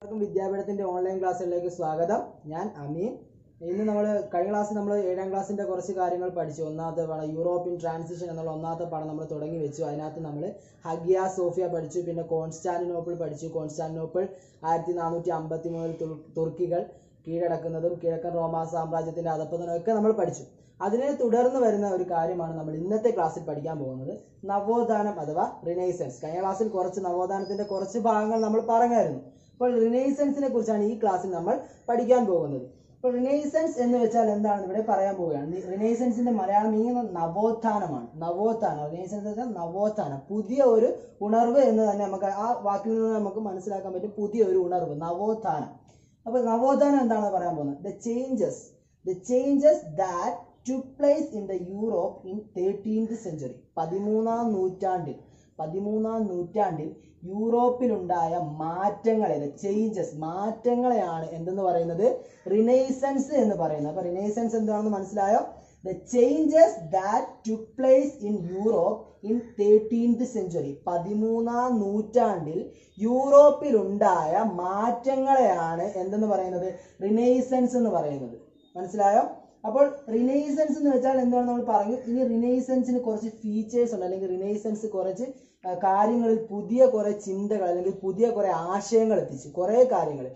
എല്ലാവർക്കും വിദ്യാപീഠത്തിന്റെ ഓൺലൈൻ ക്ലാസ്സുകളിലേക്ക് സ്വാഗതം ഞാൻ അമീൻ ഇന്ന് നമ്മൾ കഴിഞ്ഞ ക്ലാസ്സിൽ നമ്മൾ ഏഴാം ക്ലാസ്സിന്റെ കുറച്ച് കാര്യങ്ങൾ പഠിച്ചു ഒന്നാമത്തെ പാഠം യൂറോപ്യൻ ട്രാൻസിഷൻ എന്നുള്ള ഒന്നാമത്തെ പാഠം നമ്മൾ തുടങ്ങി വെച്ചു അതിനകത്ത് നമ്മൾ ഹഗിയ സോഫിയ പഠിച്ചു പിന്നെ കോൺസ്റ്റാന്റിനോപ്പിൾ പഠിച്ചു കോൺസ്റ്റാന്റിനോപ്പിൾ ആയിരത്തി നാനൂറ്റി അമ്പത്തി മൂന്നിൽ തുർക്കികൾ കീഴടക്കുന്നതും കിഴക്കൻ റോമാ സാമ്രാജ്യത്തിന്റെ അധപ്പതനവും ഒക്കെ നമ്മൾ പഠിച്ചു അതിനെ തുടർന്ന് വരുന്ന ഒരു കാര്യമാണ് നമ്മൾ ഇന്നത്തെ ക്ലാസ്സിൽ പഠിക്കാൻ പോകുന്നത് നവോത്ഥാനം അഥവാ റിനൈസൻസ് കഴിഞ്ഞ ക്ലാസ്സിൽ കുറച്ച് നവോത്ഥാനത്തിന്റെ കുറച്ച് ഭാഗങ്ങൾ നമ്മൾ പറഞ്ഞായിരുന്നു അപ്പോൾ റിനൈസൻസിനെ കുറിച്ചാണ് ഈ ക്ലാസ്സിൽ നമ്മൾ പഠിക്കാൻ പോകുന്നത് അപ്പോൾ റിനൈസൻസ് എന്ന് വെച്ചാൽ എന്താണെന്ന് ഇവിടെ പറയാൻ പോവുകയാണ് റിനൈസൻസിന്റെ മലയാളം മീനിങ് നവോത്ഥാനമാണ് നവോത്ഥാനം റിനൈസൻസ് എന്ന് വെച്ചാൽ നവോത്ഥാനം പുതിയ ഒരു ഉണർവ് എന്ന് തന്നെ നമുക്ക് ആ വാക്കിൽ നിന്ന് നമുക്ക് മനസ്സിലാക്കാൻ പറ്റും പുതിയ ഒരു ഉണർവ് നവോത്ഥാനം അപ്പോൾ നവോത്ഥാനം എന്താണ് പറയാൻ പോകുന്നത് the changes the changes that took place in the Europe in thirteenth century പതിമൂന്നാം നൂറ്റാണ്ടിൽ പതിമൂന്നാം നൂറ്റാണ്ടിൽ യൂറോപ്പിലുണ്ടായ മാറ്റങ്ങളെ ചേഞ്ചസ് മാറ്റങ്ങളെയാണ് എന്തെന്ന് പറയുന്നത് റിനൈസൻസ് എന്ന് പറയുന്നത് അപ്പൊ റിനൈസൻസ് എന്താണെന്ന് മനസ്സിലായോ the changes that took place in Europe in thirteenth century പതിമൂന്നാം നൂറ്റാണ്ടിൽ യൂറോപ്പിലുണ്ടായ മാറ്റങ്ങളെയാണ് എന്തെന്ന് പറയുന്നത് റിനൈസൻസ് എന്ന് പറയുന്നത് മനസ്സിലായോ അപ്പോൾ റിനൈസൻസ് എന്ന് വെച്ചാൽ എന്താണ് നമ്മൾ പറഞ്ഞു ഇനി റിനൈസൻസിന് കുറച്ച് ഫീച്ചേഴ്സ് ഉണ്ട് അല്ലെങ്കിൽ റിനൈസൻസ് കുറച്ച് ആ, കാര്യങ്ങളിൽ പുതിയ കുറെ ചിന്തകൾ അല്ലെങ്കിൽ പുതിയ കുറെ ആശയങ്ങൾ എത്തിച്ചു കുറെ കാര്യങ്ങൾ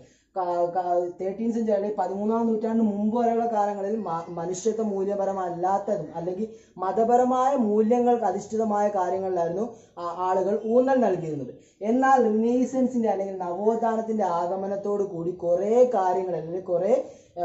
തേർട്ടീൻ സെഞ്ചുറി അല്ലെങ്കിൽ പതിമൂന്നാം നൂറ്റാണ്ട് മുമ്പ് വരെയുള്ള കാലങ്ങളിൽ മ- മനുഷ്യത്വ മൂല്യപരമല്ലാത്തതും അല്ലെങ്കിൽ മതപരമായ മൂല്യങ്ങൾക്ക് അധിഷ്ഠിതമായ കാര്യങ്ങളിലായിരുന്നു ആ- ആളുകൾ ഊന്നൽ നൽകിയിരുന്നത് എന്നാൽ റിനൈസൻസിന്റെ അല്ലെങ്കിൽ നവോത്ഥാനത്തിന്റെ ആഗമനത്തോടു കൂടി കുറെ കാര്യങ്ങൾ അല്ലെങ്കിൽ കുറെ ആ,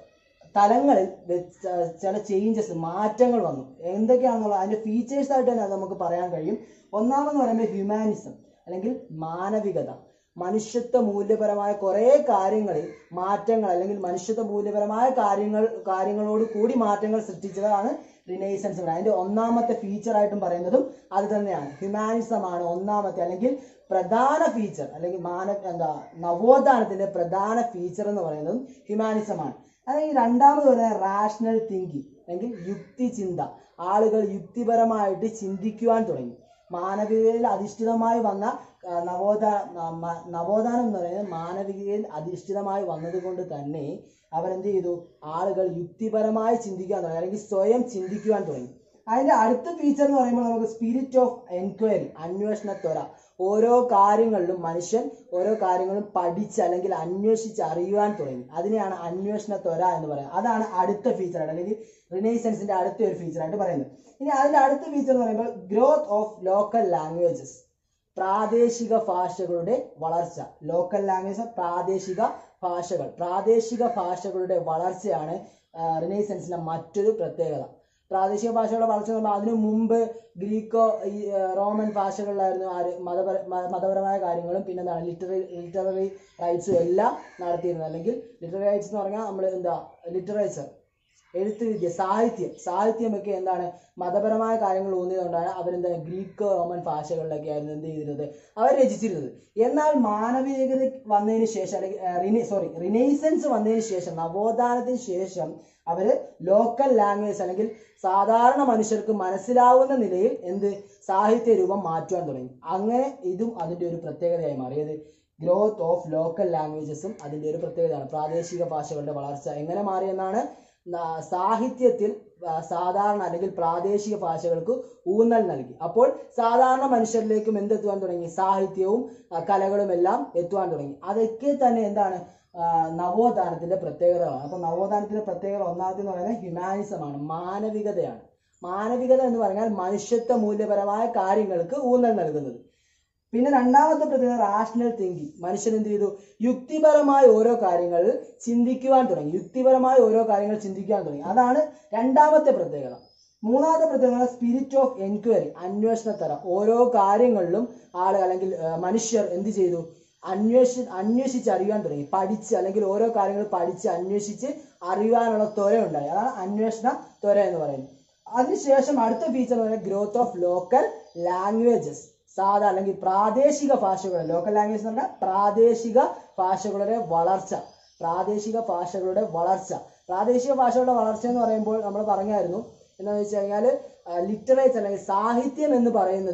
തലങ്ങളിൽ വെച്ച് ചില ചേഞ്ചസ് മാറ്റങ്ങൾ വന്നു എന്തൊക്കെയാണെന്നുള്ള അതിന്റെ ഫീച്ചേഴ്സ് ആയിട്ട് തന്നെ അത് നമുക്ക് പറയാൻ കഴിയും ഒന്നാമെന്ന് പറയുമ്പോൾ ഹ്യൂമാനിസം അല്ലെങ്കിൽ മാനവികത മനുഷ്യത്വ മൂല്യപരമായ കുറേ കാര്യങ്ങളിൽ മാറ്റങ്ങൾ അല്ലെങ്കിൽ മനുഷ്യത്വ മൂല്യപരമായ കാര്യങ്ങൾ കാര്യങ്ങളോട് കൂടി മാറ്റങ്ങൾ സൃഷ്ടിച്ചതാണ് റിനൈസൻസ് അതിന്റെ ഒന്നാമത്തെ ഫീച്ചർ ആയിട്ടും പറയുന്നതും അത് തന്നെയാണ് ഹ്യൂമാനിസം ആണ് ഒന്നാമത്തെ അല്ലെങ്കിൽ പ്രധാന ഫീച്ചർ അല്ലെങ്കിൽ മാന എന്താ നവോത്ഥാനത്തിന്റെ പ്രധാന ഫീച്ചർ എന്ന് പറയുന്നതും ഹ്യൂമാനിസം ആണ് അതായത് രണ്ടാമത് പറയുന്നത് റാഷണൽ തിങ്കിങ് അല്ലെങ്കിൽ യുക്തി ചിന്ത ആളുകൾ യുക്തിപരമായിട്ട് ചിന്തിക്കുവാൻ തുടങ്ങി മാനവികതയിൽ അധിഷ്ഠിതമായി വന്ന ആ, നവോത്ഥാന മ- നവോത്ഥാനം എന്ന് പറയുന്നത് മാനവികതയിൽ അധിഷ്ഠിതമായി വന്നതുകൊണ്ട് തന്നെ അവരെന്ത് ചെയ്തു ആളുകൾ യുക്തിപരമായി ചിന്തിക്കാൻ തുടങ്ങി അല്ലെങ്കിൽ സ്വയം ചിന്തിക്കുവാൻ തുടങ്ങി അതിന്റെ അടുത്ത ഫീച്ചർ എന്ന് പറയുമ്പോൾ നമുക്ക് സ്പിരിറ്റ് ഓഫ് എൻക്വയറി അന്വേഷണ ത്വര ഓരോ കാര്യങ്ങളിലും മനുഷ്യൻ ഓരോ കാര്യങ്ങളും പഠിച്ച് അല്ലെങ്കിൽ അന്വേഷിച്ച് അറിയുവാൻ തുടങ്ങി അതിനെയാണ് അന്വേഷണ ത്വര എന്ന് പറയുന്നത് അതാണ് അടുത്ത ഫീച്ചർ അല്ലെങ്കിൽ റിനൈസൻസിന്റെ അടുത്ത ഒരു ഫീച്ചർ ആയിട്ട് പറയുന്നത് ഇനി അതിന്റെ അടുത്ത ഫീച്ചർ എന്ന് പറയുമ്പോൾ ഗ്രോത്ത് ഓഫ് ലോക്കൽ ലാംഗ്വേജസ് പ്രാദേശിക ഭാഷകളുടെ വളർച്ച ലോക്കൽ ലാംഗ്വേജ് പ്രാദേശിക ഭാഷകൾ പ്രാദേശിക ഭാഷകളുടെ വളർച്ചയാണ് റിനൈസൻസിന്റെ മറ്റൊരു പ്രത്യേകത പ്രാദേശിക ഭാഷകളുടെ വളർച്ച എന്ന് പറയുമ്പോൾ അതിനു മുമ്പ് ഗ്രീക്കോ ഈ ആ, റോമൻ ഭാഷകളിലായിരുന്നു ആര് മതപര മ- മതപരമായ കാര്യങ്ങളും പിന്നെ എന്താണ് ലിറ്റററി ലിറ്റററി റൈറ്റ്സും എല്ലാം നടത്തിയിരുന്നത് അല്ലെങ്കിൽ ലിറ്റററി റൈറ്റ്സ് എന്ന് പറഞ്ഞാൽ നമ്മൾ എന്താ ലിറ്ററേച്ചർ എഴുത്തുവിദ്യ സാഹിത്യം സാഹിത്യമൊക്കെ എന്താണ് മതപരമായ കാര്യങ്ങൾ ഊന്നിയതുകൊണ്ടാണ് അവരെന്താ ഗ്രീക്ക് റോമൻ ഭാഷകളിലൊക്കെ ആയിരുന്നു എന്ത് ചെയ്തിരുന്നത് അവർ രചിച്ചിരുന്നത് എന്നാൽ മാനവികത വന്നതിന് ശേഷം അല്ലെങ്കിൽ സോറി റിനൈസൻസ് വന്നതിന് ശേഷം നവോത്ഥാനത്തിന് ശേഷം അവര് ലോക്കൽ ലാംഗ്വേജ് അല്ലെങ്കിൽ സാധാരണ മനുഷ്യർക്ക് മനസ്സിലാവുന്ന നിലയിൽ എന്ത് സാഹിത്യ രൂപം മാറ്റുവാൻ തുടങ്ങി അങ്ങനെ ഇതും അതിന്റെ ഒരു പ്രത്യേകതയായി മാറിയത് ഗ്രോത്ത് ഓഫ് ലോക്കൽ ലാംഗ്വേജസും അതിന്റെ ഒരു പ്രത്യേകതയാണ് പ്രാദേശിക ഭാഷകളുടെ വളർച്ച എങ്ങനെ മാറിയെന്നാണ് ന- സാഹിത്യത്തിൽ ആ, സാധാരണ അല്ലെങ്കിൽ പ്രാദേശിക ഭാഷകൾക്ക് ഊന്നൽ നൽകി അപ്പോൾ സാധാരണ മനുഷ്യരിലേക്കും എന്തെത്തുവാൻ തുടങ്ങി സാഹിത്യവും ആ, കലകളും എല്ലാം എത്തുവാൻ തുടങ്ങി അതൊക്കെ തന്നെ എന്താണ് ആ, നവോത്ഥാനത്തിന്റെ പ്രത്യേകതകളാണ് അപ്പൊ നവോത്ഥാനത്തിന്റെ പ്രത്യേകത ഒന്നാമത്തെ എന്ന് പറയുന്നത് ഹ്യൂമാനിസമാണ് മാനവികതയാണ് മാനവികത എന്ന് പറഞ്ഞാൽ മനുഷ്യത്വ മൂല്യപരമായ കാര്യങ്ങൾക്ക് ഊന്നൽ നൽകുന്നത് പിന്നെ രണ്ടാമത്തെ പ്രത്യേകത റാഷണൽ തിങ്കിങ് മനുഷ്യൻ എന്ത് ചെയ്തു യുക്തിപരമായ ഓരോ കാര്യങ്ങൾ ചിന്തിക്കുവാൻ തുടങ്ങി യുക്തിപരമായ ഓരോ കാര്യങ്ങൾ ചിന്തിക്കുവാൻ തുടങ്ങി അതാണ് രണ്ടാമത്തെ പ്രത്യേകത മൂന്നാമത്തെ പ്രത്യേകത സ്പിരിറ്റ് ഓഫ് എൻക്വയറി അന്വേഷണത്തര ഓരോ കാര്യങ്ങളിലും ആളുകൾ അല്ലെങ്കിൽ ആ, മനുഷ്യർ എന്ത് ചെയ്തു അന്വേഷി അന്വേഷിച്ച് അറിയാൻ തുടങ്ങി പഠിച്ച് അല്ലെങ്കിൽ ഓരോ കാര്യങ്ങൾ പഠിച്ച് അന്വേഷിച്ച് അറിയാനുള്ള ത്വര ഉണ്ടായി അതാണ് അന്വേഷണ ത്വര എന്ന് പറയുന്നത് അതിനുശേഷം അടുത്ത ഫീച്ചർ എന്ന് പറയുന്നത് ഗ്രോത്ത് ഓഫ് ലോക്കൽ ലാംഗ്വേജസ് സാധാ അല്ലെങ്കിൽ പ്രാദേശിക ഭാഷകൾ ലോക്കൽ ലാംഗ്വേജ് എന്ന് പറഞ്ഞാൽ പ്രാദേശിക ഭാഷകളുടെ വളർച്ച പ്രാദേശിക ഭാഷകളുടെ വളർച്ച പ്രാദേശിക ഭാഷകളുടെ വളർച്ച എന്ന് പറയുമ്പോൾ നമ്മൾ പറഞ്ഞായിരുന്നു എന്താണെന്ന് വെച്ച് കഴിഞ്ഞാൽ ലിറ്ററേച്ചർ അല്ലെങ്കിൽ സാഹിത്യം എന്ന് പറയുന്നത്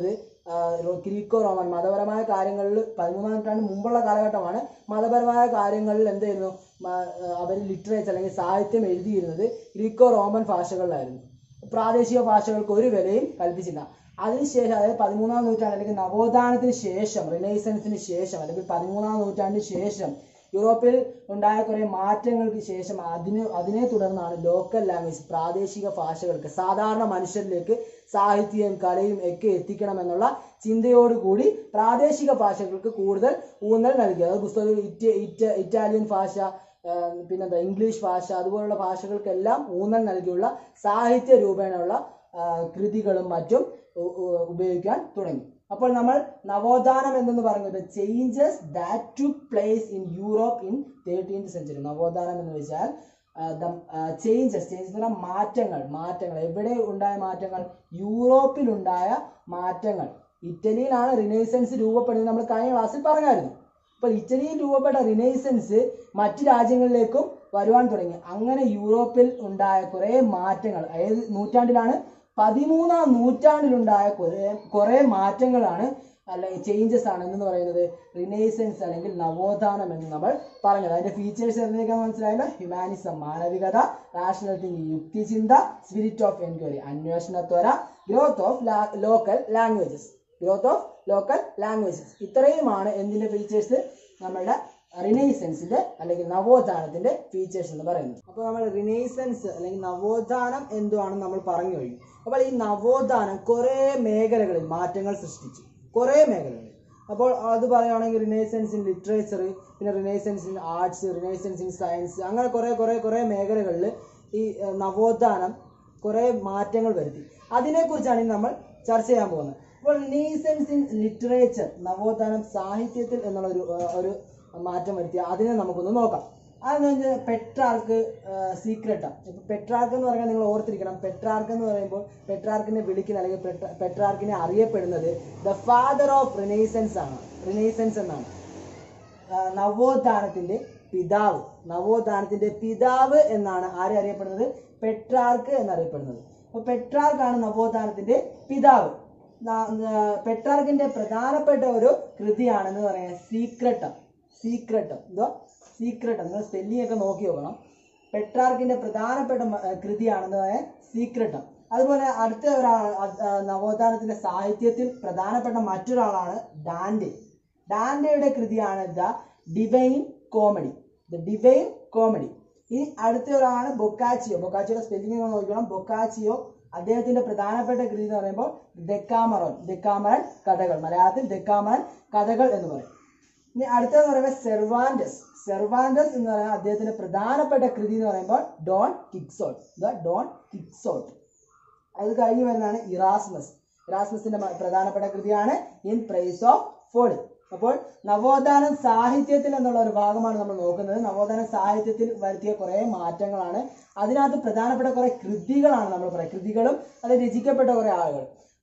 ഗ്രീക്കോ റോമൻ മതപരമായ കാര്യങ്ങളിൽ പതിമൂന്നാം നൂറ്റാണ്ട് മുമ്പുള്ള കാലഘട്ടമാണ് മതപരമായ കാര്യങ്ങളിൽ എന്തായിരുന്നു അവർ ലിറ്ററേച്ചർ അല്ലെങ്കിൽ സാഹിത്യം എഴുതിയിരുന്നത് ഗ്രീക്കോ റോമൻ ഭാഷകളിലായിരുന്നു പ്രാദേശിക ഭാഷകൾക്ക് ഒരു വിലയും കൽപ്പിച്ചില്ല അതിനുശേഷം അതായത് പതിമൂന്നാം നൂറ്റാണ്ട് അല്ലെങ്കിൽ നവോത്ഥാനത്തിന് ശേഷം റിനൈസൻസിന് ശേഷം അല്ലെങ്കിൽ പതിമൂന്നാം നൂറ്റാണ്ടിന് ശേഷം യൂറോപ്പിൽ ഉണ്ടായ കുറേ മാറ്റങ്ങൾക്ക് ശേഷം അതിന് അതിനെ തുടർന്നാണ് ലോക്കൽ ലാംഗ്വേജ് പ്രാദേശിക ഭാഷകൾക്ക് സാധാരണ മനുഷ്യരിലേക്ക് സാഹിത്യവും കലയും ഒക്കെ എത്തിക്കണമെന്നുള്ള ചിന്തയോടുകൂടി പ്രാദേശിക ഭാഷകൾക്ക് കൂടുതൽ ഊന്നൽ നൽകി അത് പുസ്തകം ഇറ്റ ഇറ്റ ഇറ്റാലിയൻ ഭാഷ ആ, പിന്നെന്താ ഇംഗ്ലീഷ് ഭാഷ അതുപോലുള്ള ഭാഷകൾക്കെല്ലാം ഊന്നൽ നൽകിയുള്ള സാഹിത്യ രൂപേണയുള്ള ആ, കൃതികളും മറ്റും ഉ- ഉ- ഉപയോഗിക്കാൻ തുടങ്ങി അപ്പോൾ നമ്മൾ നവോത്ഥാനം എന്തെന്ന് പറയുന്നത് changes that took place in Europe in thirteenth century നവോത്ഥാനം എന്ന് വെച്ചാൽ ചേഞ്ചസ് ചേഞ്ചസ് എന്ന് പറഞ്ഞാൽ മാറ്റങ്ങൾ മാറ്റങ്ങൾ എവിടെ ഉണ്ടായ മാറ്റങ്ങൾ യൂറോപ്പിലുണ്ടായ മാറ്റങ്ങൾ ഇറ്റലിയിലാണ് റിനൈസൻസ് രൂപപ്പെടുന്നത് നമ്മൾ കഴിഞ്ഞ ക്ലാസ്സിൽ പറഞ്ഞായിരുന്നു അപ്പോൾ ഇറ്റലിയിൽ രൂപപ്പെട്ട റിനൈസൻസ് മറ്റു രാജ്യങ്ങളിലേക്കും വരുവാൻ തുടങ്ങി അങ്ങനെ യൂറോപ്പിൽ ഉണ്ടായ കുറേ മാറ്റങ്ങൾ ഏത് നൂറ്റാണ്ടിലാണ് പതിമൂന്നാം നൂറ്റാണ്ടിലുണ്ടായ കുറേ കുറേ മാറ്റങ്ങളാണ് അല്ലെങ്കിൽ ചേഞ്ചസ് ആണ് എന്ന് പറയുന്നത് റിനൈസൻസ് അല്ലെങ്കിൽ നവോത്ഥാനം എന്ന് നമ്മൾ പറഞ്ഞത് അതിന്റെ ഫീച്ചേഴ്സ് എന്തൊക്കെയാണെന്ന് മനസ്സിലായല്ലോ ഹ്യൂമാനിസം മാനവികത റാഷണൽ തിങ്കിങ് യുക്തിചിന്ത സ്പിരിറ്റ് ഓഫ് എൻക്വയറി അന്വേഷണത്വര growth of local languages growth of local languages ഇത്രയുമാണ് എന്തിന്റെ ഫീച്ചേഴ്സ് നമ്മളുടെ റിനൈസൻസിന്റെ അല്ലെങ്കിൽ നവോത്ഥാനത്തിന്റെ ഫീച്ചേഴ്സ് എന്ന് പറയുന്നത് അപ്പോൾ നമ്മൾ റിനൈസൻസ് അല്ലെങ്കിൽ നവോത്ഥാനം എന്തുവാണെന്ന് നമ്മൾ പറഞ്ഞു കഴിഞ്ഞു അപ്പോൾ ഈ നവോത്ഥാനം കുറേ മേഖലകളിൽ മാറ്റങ്ങൾ സൃഷ്ടിച്ചു കുറേ മേഖലകളിൽ അപ്പോൾ അത് പറയുകയാണെങ്കിൽ റിനൈസൻസ് ഇൻ ലിറ്ററേച്ചർ പിന്നെ renaissance in arts renaissance in science അങ്ങനെ കുറേ കുറേ കുറേ മേഖലകളിൽ ഈ ഏഹ്, നവോത്ഥാനം കുറേ മാറ്റങ്ങൾ വരുത്തി അതിനെക്കുറിച്ചാണ് ഇന്ന് നമ്മൾ ചർച്ച ചെയ്യാൻ പോകുന്നത് അപ്പോൾ റിനൈസൻസ് ഇൻ ലിറ്ററേച്ചർ നവോത്ഥാനം സാഹിത്യത്തിൽ എന്നുള്ള ഒരു ഏഹ്, ഒരു മാറ്റം വരുത്തി അതിനെ നമുക്കൊന്ന് നോക്കാം അതെന്ന് വെച്ചാൽ പെട്രാർക്ക് സീക്രട്ടാണ് ഇപ്പൊ പെട്രാർക്ക് എന്ന് പറഞ്ഞാൽ നിങ്ങൾ ഓർത്തിരിക്കണം പെട്രാർക്ക് എന്ന് പറയുമ്പോൾ പെട്രാർക്കിനെ വിളിക്കുന്ന അല്ലെങ്കിൽ പെട്ര- പെട്രാർക്കിനെ അറിയപ്പെടുന്നത് ദ ഫാദർ ഓഫ് റിനൈസൻസ് ആണ് റിനൈസൻസ് എന്നാണ് ആ, നവോത്ഥാനത്തിന്റെ പിതാവ് നവോത്ഥാനത്തിന്റെ പിതാവ് എന്നാണ് ആരെ അറിയപ്പെടുന്നത് പെട്രാർക്ക് എന്നറിയപ്പെടുന്നത് അപ്പൊ പെട്രാർക്കാണ് നവോത്ഥാനത്തിന്റെ പിതാവ് ന- ന- പെട്രാർക്കിന്റെ പ്രധാനപ്പെട്ട ഒരു കൃതിയാണെന്ന് പറയുന്നത് സീക്രട്ടം സീക്രട്ടം എന്തോ സീക്രട്ടം നിങ്ങൾ സ്പെല്ലിംഗ് ഒക്കെ നോക്കി നോക്കണം പെട്രാർക്കിന്റെ പ്രധാനപ്പെട്ട മ- ഏർ കൃതിയാണെന്ന് പറയാൻ സീക്രട്ടം അതുപോലെ അടുത്ത ഒരാൾ അത്, ആ, നവോത്ഥാനത്തിന്റെ സാഹിത്യത്തിൽ പ്രധാനപ്പെട്ട മറ്റൊരാളാണ് ഡാൻഡെ ഡാൻഡയുടെ കൃതിയാണ് the divine comedy the divine comedy ഇനി അടുത്ത ഒരാളാണ് ബൊക്കാച്ചിയോ ബൊക്കാച്ചിയുടെ സ്പെല്ലിംഗ് നോക്കണം ബൊക്കാച്ചിയോ അദ്ദേഹത്തിന്റെ പ്രധാനപ്പെട്ട കൃതി എന്ന് പറയുമ്പോൾ ദെക്കാമറോൻ ദെക്കാമറൻ കഥകൾ മലയാളത്തിൽ ദെക്കാമറൻ കഥകൾ എന്ന് പറയും ഇനി അടുത്തതെന്ന് പറയുമ്പോൾ സെർവാൻഡസ് സെർവാൻഡസ് എന്ന് പറയുന്നത് അദ്ദേഹത്തിന്റെ പ്രധാനപ്പെട്ട കൃതി എന്ന് പറയുമ്പോൾ Don Quixote the Don Quixote അത് കഴിഞ്ഞ് വരുന്നതാണ് ഇറാസ്മസ് ഇറാസ്മസിന്റെ മ- പ്രധാനപ്പെട്ട കൃതിയാണ് ഇൻ പ്രൈസ് ഓഫ് ഫോഡ് അപ്പോൾ നവോത്ഥാനം സാഹിത്യത്തിൽ എന്നുള്ള ഒരു ഭാഗമാണ് നമ്മൾ നോക്കുന്നത് നവോത്ഥാന സാഹിത്യത്തിൽ വരുത്തിയ കുറേ മാറ്റങ്ങളാണ് അതിനകത്ത് പ്രധാനപ്പെട്ട കുറേ കൃതികളാണ് നമ്മൾ പറയുക കൃതികളും അത് രചിക്കപ്പെട്ട കുറേ ആളുകൾ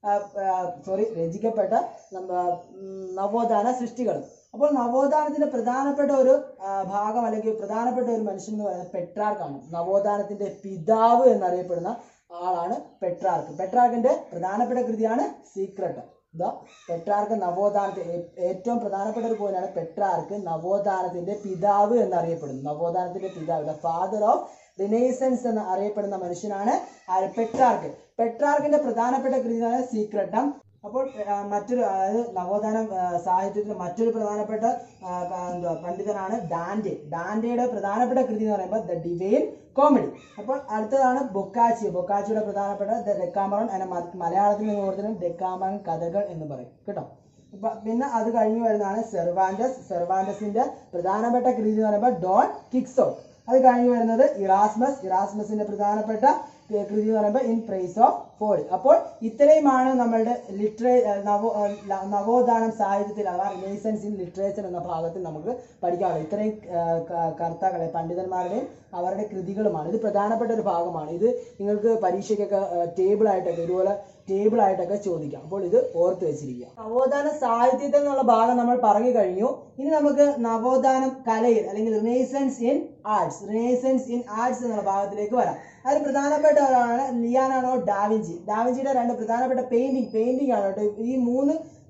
സോറി രചിക്കപ്പെട്ട നമ്മ- ഉം, നവോത്ഥാന സൃഷ്ടികളും അപ്പോൾ നവോത്ഥാനത്തിന്റെ പ്രധാനപ്പെട്ട ഒരു ആ, ഭാഗം അല്ലെങ്കിൽ പ്രധാനപ്പെട്ട ഒരു മനുഷ്യൻ എന്ന് പറയുന്നത് പെട്രാർക്കാണ് നവോത്ഥാനത്തിന്റെ പിതാവ് എന്നറിയപ്പെടുന്ന ആളാണ് പെട്രാർക്ക് പെട്രാർക്കിന്റെ പ്രധാനപ്പെട്ട കൃതിയാണ് സീക്രട്ട് ഇതാ പെട്രാർക്ക് നവോത്ഥാനത്തെ ഏ- ഏറ്റവും പ്രധാനപ്പെട്ട ഒരു പോയിന്റാണ് പെട്രാർക്ക് നവോത്ഥാനത്തിന്റെ പിതാവ് എന്നറിയപ്പെടുന്നു നവോത്ഥാനത്തിന്റെ പിതാവ് ദ ഫാദർ ഓഫ് റിനൈസൻസ് എന്ന് അറിയപ്പെടുന്ന മനുഷ്യനാണ് ആര് പെട്രാർക്ക് പെട്രാർക്കിന്റെ പ്രധാനപ്പെട്ട കൃതിയാണ് സീക്രട്ടം അപ്പോൾ ആ, മറ്റൊരു അതായത് നവോത്ഥാന ആ, സാഹിത്യത്തിൽ മറ്റൊരു പ്രധാനപ്പെട്ട ആ, ക- എന്തുവാ പണ്ഡിതനാണ് ഡാൻഡെ ഡാൻഡയുടെ പ്രധാനപ്പെട്ട കൃതി എന്ന് പറയുമ്പോൾ ദ ഡിവൈൻ കോമഡി അപ്പോൾ അടുത്തതാണ് ബൊക്കാച്ചിയോ ബൊക്കാച്ചിയുടെ പ്രധാനപ്പെട്ട ദ ഡെക്കാമറൺ അതിനെ മ- മലയാളത്തിൽ നിന്ന് കൊടുത്തിട്ട് ഡെക്കാമറൺ കഥകൾ എന്ന് പറയും കേട്ടോ ഇപ്പൊ പിന്നെ അത് കഴിഞ്ഞ് വരുന്നതാണ് സെർവാൻഡസ് സെർവാൻഡസിന്റെ പ്രധാനപ്പെട്ട കൃതി എന്ന് പറയുമ്പോൾ ഡോൺ കിക്സോ അത് കഴിഞ്ഞ് വരുന്നത് ഇറാസ്മസ് ഇറാസ്മസിന്റെ പ്രധാനപ്പെട്ട ഏർ കൃതി എന്ന് പറയുമ്പോൾ ഇൻ പ്രൈസ് ഓഫ് ഫോൾ അപ്പോൾ ഇത്രയുമാണ് നമ്മളുടെ ലിറ്ററേ ഏർ നവോ ഏർ ല- നവോത്ഥാനം സാഹിത്യത്തിൽ അഥവാ റിനൈസൻസ് ഇൻ ലിറ്ററേച്ചർ എന്ന ഭാഗത്തിൽ നമുക്ക് പഠിക്കാനുള്ളത് ഇത്രയും ഏർ ക- കർത്താക്കളെ പണ്ഡിതന്മാരുടെയും അവരുടെ കൃതികളുമാണ് ഇത് പ്രധാനപ്പെട്ട ഒരു ഭാഗമാണ് ഇത് നിങ്ങൾക്ക് പരീക്ഷയ്ക്കൊക്കെ ടേബിൾ ആയിട്ടൊക്കെ ഇതുപോലെ ടേബിൾ ആയിട്ടൊക്കെ ചോദിക്കാം അപ്പോൾ ഇത് ഓർത്ത് വെച്ചിരിക്കുക നവോത്ഥാന സാഹിത്യത്തിൽ നിന്നുള്ള ഭാഗം നമ്മൾ പറഞ്ഞു കഴിഞ്ഞു ഇനി നമുക്ക് നവോത്ഥാനം കലയിൽ അല്ലെങ്കിൽ renaissance in arts renaissance in arts എന്നുള്ള ഭാഗത്തിലേക്ക് വരാം അതിൽ പ്രധാനപ്പെട്ട ഒരാളാണ് ലിയാനാണോ ഡാവിഞ്ചി ഡാവിഞ്ചിയുടെ രണ്ട് പ്രധാനപ്പെട്ട പെയിന്റിംഗ് പെയിന്റിംഗ് ആണ് കേട്ടോ ഈ മൂന്ന്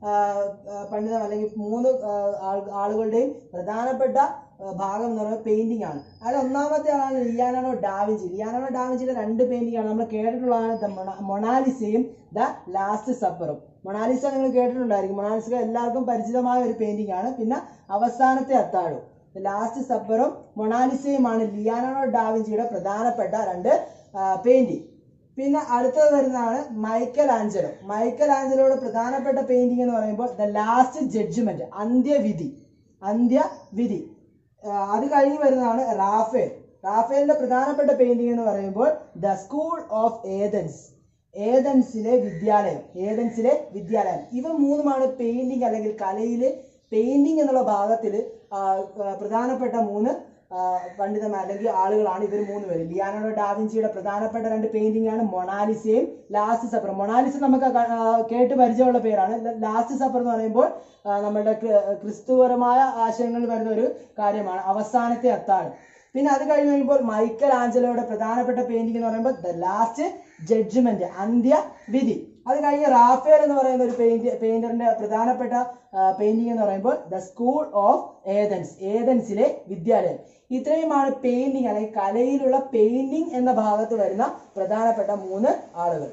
ആ, ആ, പണ്ഡിതം അല്ലെങ്കിൽ മൂന്ന് ആ, ആൾ- ആളുകളുടെയും പ്രധാനപ്പെട്ട ആ, ഭാഗം എന്ന് പറയുന്നത് പെയിന്റിംഗ് ആണ് അതിൽ ഒന്നാമത്തെ ആളാണ് ലിയാനാണോ ഡാവിഞ്ചി ലിയാനാണോ ഡാവിഞ്ചിയുടെ രണ്ട് പെയിന്റിംഗ് ആണ് നമ്മൾ കേട്ടിട്ടുള്ളതാണ് ദ മൊണ- മൊണാലിസയും ദ ലാസ്റ്റ് സപ്പറും മൊണാലിസ നിങ്ങൾ കേട്ടിട്ടുണ്ടായിരിക്കും മൊണാലിസ എല്ലാവർക്കും പരിചിതമായ ഒരു പെയിന്റിംഗ് ആണ് പിന്നെ അവസാനത്തെ അത്താഴം ലാസ്റ്റ് സപ്പറും മൊണാലിസയുമാണ് ലിയാനാണോ ഡാവിഞ്ചിയുടെ പ്രധാനപ്പെട്ട രണ്ട് പെയിന്റിംഗ് പിന്നെ അടുത്തത് വരുന്നതാണ് മൈക്കൽ ആഞ്ചലോ മൈക്കൽ ആഞ്ചലോയുടെ പ്രധാനപ്പെട്ട പെയിന്റിംഗ് എന്ന് പറയുമ്പോൾ ദ ലാസ്റ്റ് ജഡ്ജ്മെന്റ് അന്ത്യവിധി അന്ത്യവിധി ആ, അത് കഴിഞ്ഞ് വരുന്നതാണ് റാഫേൽ റാഫേലിന്റെ പ്രധാനപ്പെട്ട പെയിന്റിംഗ് എന്ന് പറയുമ്പോൾ ദ സ്കൂൾ ഓഫ് ഏതൻസ് ഏതൻസിലെ വിദ്യാലയം ഏതൻസിലെ വിദ്യാലയം ഇവ മൂന്നുമാണ് പെയിന്റിംഗ് അല്ലെങ്കിൽ കലയില് പെയിന്റിംഗ് എന്നുള്ള ഭാഗത്തിൽ പ്രധാനപ്പെട്ട മൂന്ന് ആ, പണ്ഡിതന്മാർ അല്ലെങ്കിൽ ആളുകളാണ് ഇവർ മൂന്ന് പേര് ലിയാനോ ഡാവിഞ്ചിയുടെ പ്രധാനപ്പെട്ട രണ്ട് പെയിന്റിംഗ് ആണ് മൊണാലിസയും ലാസ്റ്റ് സപ്പർ മൊണാലിസ നമുക്ക് ക- ആ, കേട്ട് പരിചയമുള്ള പേരാണ് ലാസ്റ്റ് സപ്പർ എന്ന് പറയുമ്പോൾ ആ, നമ്മുടെ ക്രി- ക്രിസ്തുപരമായ ആശയങ്ങളിൽ വരുന്ന ഒരു കാര്യമാണ് അവസാനത്തെ അത്താഴം പിന്നെ അത് കഴിഞ്ഞ് കഴിയുമ്പോൾ മൈക്കൽ ആഞ്ചലോയുടെ പ്രധാനപ്പെട്ട പെയിന്റിംഗ് എന്ന് പറയുമ്പോൾ ദ ലാസ്റ്റ് ജഡ്ജ്മെന്റ് അന്ത്യവിധി അത് കഴിഞ്ഞ് റാഫേൽ എന്ന് പറയുന്ന ഒരു പെയിന്റ് പെയിന്ററിന്റെ പ്രധാനപ്പെട്ട പെയിന്റിംഗ് എന്ന് പറയുമ്പോൾ ദ സ്കൂൾ ഓഫ് ഏതൻസ് ഏതൻസിലെ വിദ്യാലയം ഇത്രയുമാണ് പെയിന്റിംഗ് അല്ലെങ്കിൽ കലയിലുള്ള പെയിന്റിംഗ് എന്ന ഭാഗത്ത് വരുന്ന പ്രധാനപ്പെട്ട മൂന്ന് ആളുകൾ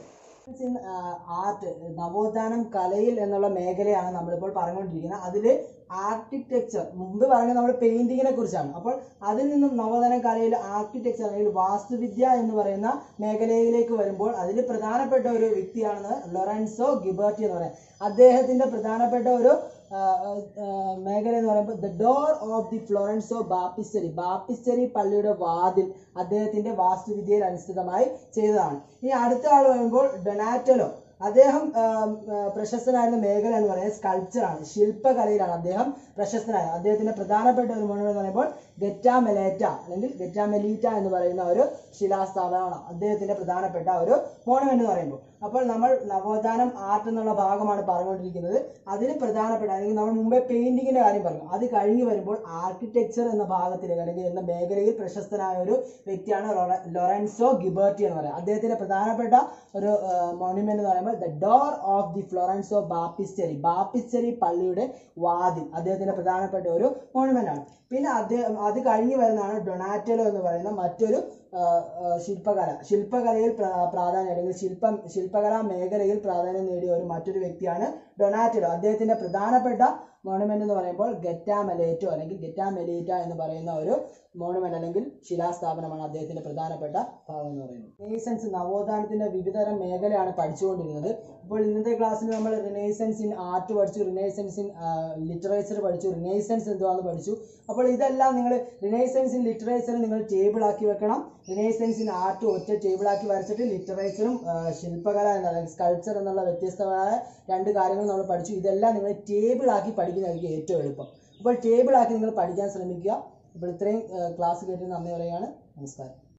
ആർട്ട് നവോത്ഥാനം കലയിൽ എന്നുള്ള മേഖലയാണ് നമ്മളിപ്പോൾ പറഞ്ഞുകൊണ്ടിരിക്കുന്നത് അതിൽ ആർക്കിടെക്ചർ മുമ്പ് പറഞ്ഞത് നമ്മൾ പെയിന്റിങ്ങിനെ കുറിച്ചാണ് അപ്പോൾ അതിൽ നിന്നും നവോത്ഥാന കലയിൽ ആർക്കിടെക്ചർ അല്ലെങ്കിൽ വാസ്തുവിദ്യ എന്ന് പറയുന്ന മേഖലയിലേക്ക് വരുമ്പോൾ അതിൽ പ്രധാനപ്പെട്ട ഒരു വ്യക്തിയാണെന്ന് ലൊറൻസോ ഗിബർട്ടി എന്ന് പറയാം അദ്ദേഹത്തിന്റെ പ്രധാനപ്പെട്ട ഒരു ആ, ആ, മേഖല എന്ന് പറയുമ്പോൾ the door of the Florence baptistery baptistery പള്ളിയുടെ വാതിൽ അദ്ദേഹത്തിന്റെ വാസ്തുവിദ്യയിൽ അനുസൃതമായി ചെയ്തതാണ് ഇനി അടുത്ത ആൾ പറയുമ്പോൾ ഡൊനാറ്റലോ അദ്ദേഹം ആ, ആ, പ്രശസ്തനായിരുന്ന മേഖല എന്ന് പറയുന്നത് സ്കൾപ്ചറാണ് ശില്പകലയിലാണ് അദ്ദേഹം പ്രശസ്തനായത് അദ്ദേഹത്തിന്റെ പ്രധാനപ്പെട്ട ഒരു മോണുമെന്റ് എന്ന് പറയുമ്പോൾ ഗെറ്റാമെലേറ്റ അല്ലെങ്കിൽ ഗെറ്റാമെലീറ്റ എന്ന് പറയുന്ന ഒരു ശിലാസ്ഥാപനമാണ് അദ്ദേഹത്തിന്റെ പ്രധാനപ്പെട്ട ഒരു മോണുമെന്റ് എന്ന് പറയുമ്പോൾ അപ്പോൾ നമ്മൾ നവോത്ഥാനം ആർട്ട് എന്നുള്ള ഭാഗമാണ് പറഞ്ഞുകൊണ്ടിരിക്കുന്നത് അതിന് പ്രധാനപ്പെട്ട അല്ലെങ്കിൽ നമ്മൾ മുമ്പേ പെയിന്റിങ്ങിന്റെ കാര്യം പറഞ്ഞു അത് കഴിഞ്ഞ് വരുമ്പോൾ ആർക്കിടെക്ചർ എന്ന ഭാഗത്തിലേക്ക് അല്ലെങ്കിൽ എന്ന മേഖലയിൽ പ്രശസ്തനായ ഒരു വ്യക്തിയാണ് ലൊറ- ലൊറൻസോ ഗിബർട്ടി എന്ന് പറയുന്നത് അദ്ദേഹത്തിന്റെ പ്രധാനപ്പെട്ട ഒരു മോണുമെന്റ് എന്ന് പറയുമ്പോൾ the door of the Florence baptistery baptistery പള്ളിയുടെ വാതിൽ അദ്ദേഹത്തിന്റെ പ്രധാനപ്പെട്ട ഒരു മോണുമെന്റ് ആണ് പിന്നെ അദ്ദേഹം അത് കഴിഞ്ഞ് വരുന്നതാണ് ഡൊണാറ്റലോ എന്ന് പറയുന്ന മറ്റൊരു ആ, ആ, ശില്പകല ശില്പകലയിൽ പ്രാ- പ്രാധാന്യം അല്ലെങ്കിൽ ശില്പം ശില്പകലാ മേഖലയിൽ പ്രാധാന്യം നേടിയ ഒരു മറ്റൊരു വ്യക്തിയാണ് ഡൊണാറ്റലോ അദ്ദേഹത്തിന്റെ പ്രധാനപ്പെട്ട മോണുമെന്റ് എന്ന് പറയുമ്പോൾ ഗെറ്റാമെലേറ്റോ അല്ലെങ്കിൽ ഗെറ്റാമെലീറ്റ എന്ന് പറയുന്ന ഒരു മോണുമെന്റ് അല്ലെങ്കിൽ ശിലാസ്ഥാപനമാണ് അദ്ദേഹത്തിന്റെ പ്രധാനപ്പെട്ട ഭാഗം എന്ന് പറയുന്നത് റിനേസൻസ് നവോത്ഥാനത്തിന്റെ വിവിധതരം മേഖലയാണ് പഠിച്ചുകൊണ്ടിരുന്നത് ഇപ്പോൾ ഇന്നത്തെ ക്ലാസ്സിൽ നമ്മൾ റിനേസൻസ് ഇൻ ആർട്ട് പഠിച്ചു റിനേസൻസ് ഇൻ ലിറ്ററേച്ചർ പഠിച്ചു റിനേസൻസ് എന്തുവാന്ന് പഠിച്ചു അപ്പോൾ ഇതെല്ലാം നിങ്ങൾ റിനേസൻസ് ഇൻ ലിറ്ററേച്ചർ നിങ്ങൾ ടേബിൾ ആക്കി വെക്കണം റിനേസൻസ് ഇൻ ആർട്ട് ഒറ്റ ടേബിൾ ആക്കി വരച്ചിട്ട് ലിറ്ററേച്ചറും ശില്പകല എന്നുള്ള സ്കൾപ്ചർ എന്നുള്ള വ്യത്യസ്തമായ രണ്ട് കാര്യങ്ങൾ നമ്മൾ പഠിച്ചു ഇതെല്ലാം നിങ്ങൾ ടേബിൾ ആക്കി പഠിക്കുന്നതായിരിക്കും ഏറ്റവും എളുപ്പം അപ്പോൾ ടേബിൾ ആക്കി നിങ്ങൾ പഠിക്കാൻ ശ്രമിക്കുക അപ്പോൾ ഇത്രയും ക്ലാസ് കേട്ട് നന്ദി പറയുകയാണ് നമസ്കാരം